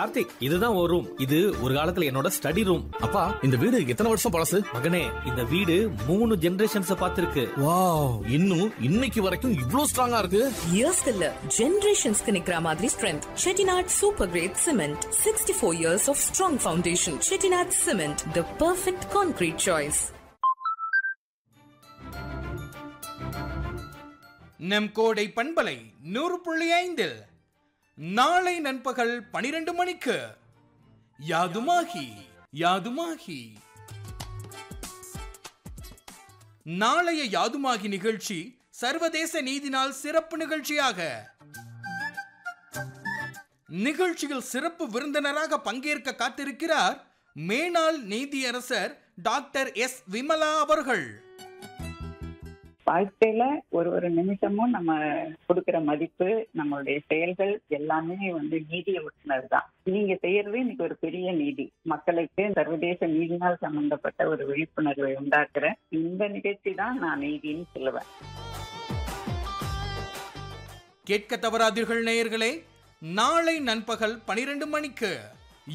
கார்த்திக் இதுதான் ஒரு ரூம் இது ஒரு காலத்துல என்னோட ஸ்டடி ரூம் அப்பா இந்த வீடு எத்தனை வருஷம் பழசு மகனே இந்த வீடு மூணு ஜெனரேஷன்ஸ் பார்த்திருக்கு வாவ் இன்னும் இன்னைக்கு வரைக்கும் இவ்ளோ ஸ்ட்ராங்கா இருக்கு இயர்ஸ்க்கு இல்ல ஜெனரேஷன்ஸ்க்கு நிக்கிற மாதிரி strength Chettinad super great cement sixty four years of strong foundation Chettinad cement the perfect concrete choice நம் கோடை பண்பலை நூறு புள்ளி ஐந்தில் நாளை நண்பகல் பனிரெண்டு மணிக்கு யாதுமாகி யாதுமாகி நாளைய யாதுமாகி நிகழ்ச்சி சர்வதேச நீதி நாள் சிறப்பு நிகழ்ச்சியாக நிகழ்ச்சியில் சிறப்பு விருந்தினராக பங்கேற்க காத்திருக்கிறார் மேனாள் நீதியரசர் டாக்டர் எஸ் விமலா அவர்கள் வாழ்க்கையில ஒரு ஒரு நிமிஷமும் நம்ம கொடுக்கிற மதிப்பு நம்மளுடைய செயல்கள் எல்லாமே வந்து நீதியை ஒட்டுனது தான் நீங்க செய்யறது இன்னைக்கு ஒரு பெரிய நீதி மக்களுக்கு சர்வதேச நீதி நாள் சம்பந்தப்பட்ட ஒரு விழிப்புணர்வை உண்டாக்குற இந்த நிகழ்ச்சி தான் நான் நீதின்னு சொல்லுவேன் கேட்க தவறாதீர்கள் நேயர்களே நாளை நண்பகல் பனிரெண்டு மணிக்கு